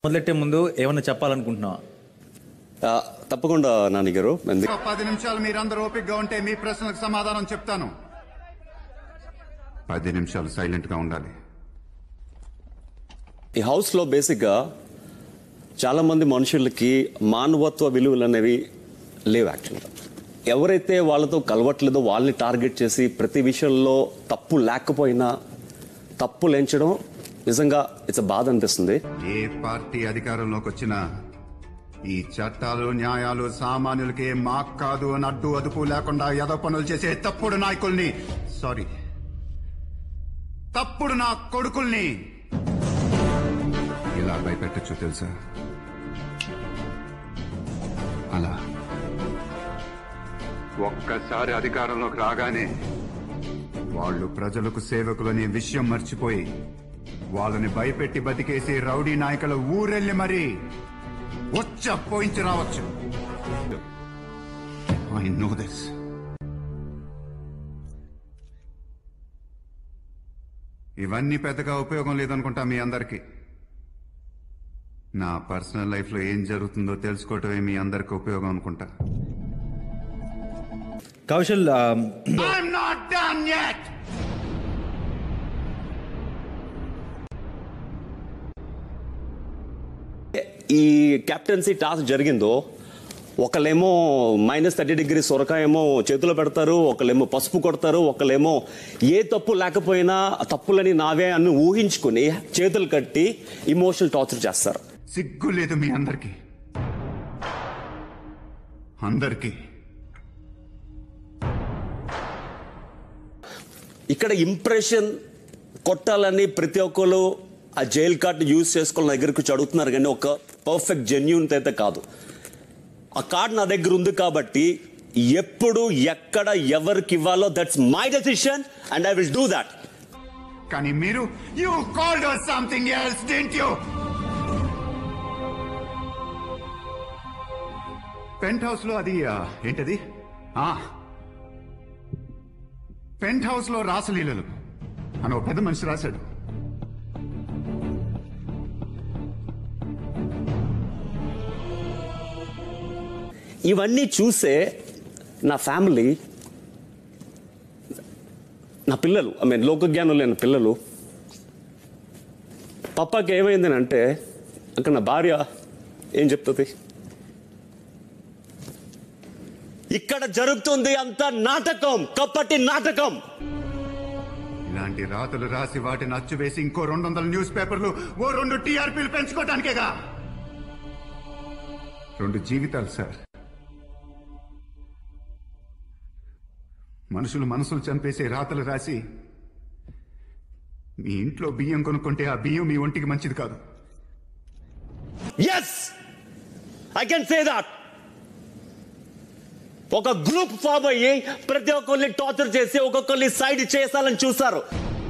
మొదలెట్టే ముందు ఏమన్నా చెప్పాలనుకుంటున్నావా ఆ, తప్పకుండా నాని గారు ఎందు- ఒక పది నిమిషాలు మీరందరూ ఓపికగా ఉంటే మీ ప్రశ్నలకు సమాధానం చెప్తాను పది నిమిషాలు సైలెంట్ గా ఉండాలి ఈ హౌస్ లో బేసిక్ గా చాలా మంది మనుషులకి మానవత్వ విలువలు అనేవి లేవు యాక్చువల్గా ఎవరైతే వాళ్ళతో కలవట్లేదో వాళ్ళని టార్గెట్ చేసి ప్రతి విషయంలో తప్పు లేకపోయినా తప్పు లేంచడం నిజంగా ఇట్స్ బాధ అనిపిస్తుంది ఏ పార్టీ అధికారంలోకి వచ్చినా ఈ చట్టాలు న్యాయాలు సామాన్యులకి మాక్ కాదు అని అడ్డు అదుపు లేకుండా ఎద పనులు చేసే తప్పుడు నాయకుల్ని సారీ తప్పుడు నా కొడుకుల్ని ఇలా భయపెట్టచ్చు తెలుసా అలా ఒక్కసారి అధికారంలోకి రాగానే వాళ్ళు ప్రజలకు సేవకులనే విషయం మర్చిపోయి వాళ్ళని భయపెట్టి బతికేసి రౌడీ నాయకుల ఊరెళ్ళి మరీ వచ్చ పోయించి రావచ్చు ఐ నో దిస్ ఇవన్నీ పెద్దగా ఉపయోగం లేదనుకుంటా మీ అందరికీ నా పర్సనల్ లైఫ్ లో ఏం జరుగుతుందో తెలుసుకోవటమే మీ అందరికి ఉపయోగం అనుకుంటా కౌశల్ ఆ, I'm not done yet! ఈ కెప్టెన్సీ టాస్క్ జరిగిందో ఒకళ్ళేమో మైనస్ థర్టీ డిగ్రీ సొరకాయ ఏమో చేతిలో పెడతారు ఒకళ్ళేమో పసుపు కొడతారు ఒకళ్ళేమో ఏ తప్పు లేకపోయినా ఆ తప్పులని నావే అని ఊహించుకుని చేతులు కట్టి ఇమోషనల్ టార్చర్ చేస్తారు సిగ్గు లేదు మీ అందరికి అందరికీ ఇక్కడ ఇంప్రెషన్ కొట్టాలని ప్రతి ఒక్కరు ఆ జైల్ కార్డ్ యూజ్ చేసుకోవాలి నా దగ్గరకు వచ్చి అడుగుతున్నారు కానీ ఒక పర్ఫెక్ట్ జెన్యున్ అయితే కాదు ఆ కార్డ్ నా దగ్గర ఉంది కాబట్టి ఎప్పుడు ఎక్కడ ఎవరికి ఇవ్వాలో that's my decision and I will do that కానీ మీరు you called something else dent you pent house లో అది ఆ, ఏంటది పెంట్ హౌస్ లో రాసలీలలు అని ఒక పెద్ద మనిషి రాశాడు ఇవన్నీ చూసే నా ఫ్యామిలీ నా పిల్లలు ఐ మీన్ లోకజ్ఞానం లేని పిల్లలు పప్పాకి ఏమైందని అంటే అక్కడ నా భార్య ఏం చెప్తుంది ఇక్కడ జరుగుతుంది అంత నాటకం కప్పటి నాటకం ఇలాంటి రాతలు రాసి వాటిని అచ్చువేసి ఇంకో రెండు వందల న్యూస్ పేపర్లు ఓ రెండు టీఆర్పీలు పెంచుకోవడానికేగా రెండు జీవితాలు సార్ మనుషులు మనసులు చంపేసే రాతలు రాసి మీ ఇంట్లో బియ్యం కొనుక్కుంటే ఆ బియ్యం మీ ఒంటికి మంచిది కాదు yes I can say that ఒక గ్రూప్ ఫామ్ అయ్యి ప్రతి ఒక్కరిని టార్చర్ చేసి ఒక్కొక్కరిని సైడ్ చేసాలని చూస్తారు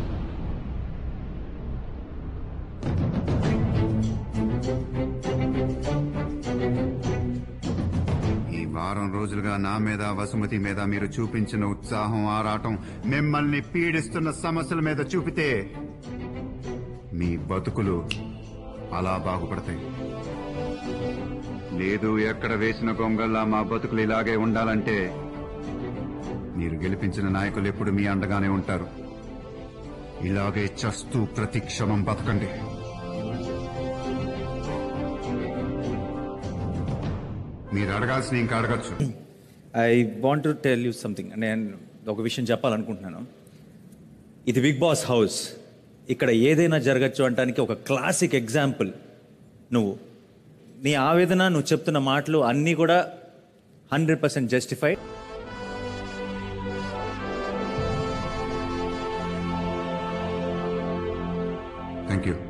ఈ వారం రోజులుగా నా మీద వసుమతి మీద మీరు చూపించిన ఉత్సాహం ఆరాటం మిమ్మల్ని పీడిస్తున్న సమస్యల మీద చూపితే మీ బతుకులు అలా బాగుపడతాయి లేదు ఎక్కడ వేసిన గొంగల్లా మా బతుకులు ఇలాగే ఉండాలంటే మీరు గెలిపించిన నాయకులు ఎప్పుడు మీ అండగానే ఉంటారు ఇలాగే చస్తూ ప్రతి క్షణం బతకండి మీరు అడగాల్సిన ఇంకా అడగచ్చు I want to tell you something నేను ఒక విషయం చెప్పాలనుకుంటున్నాను ఇది బిగ్ బాస్ హౌస్ ఇక్కడ ఏదైనా జరగచ్చు అనడానికి ఒక క్లాసిక్ ఎగ్జాంపుల్ నువ్వు నీ ఆవేదన నువ్వు చెప్తున్న మాటలు అన్నీ కూడా hundred percent justify thank you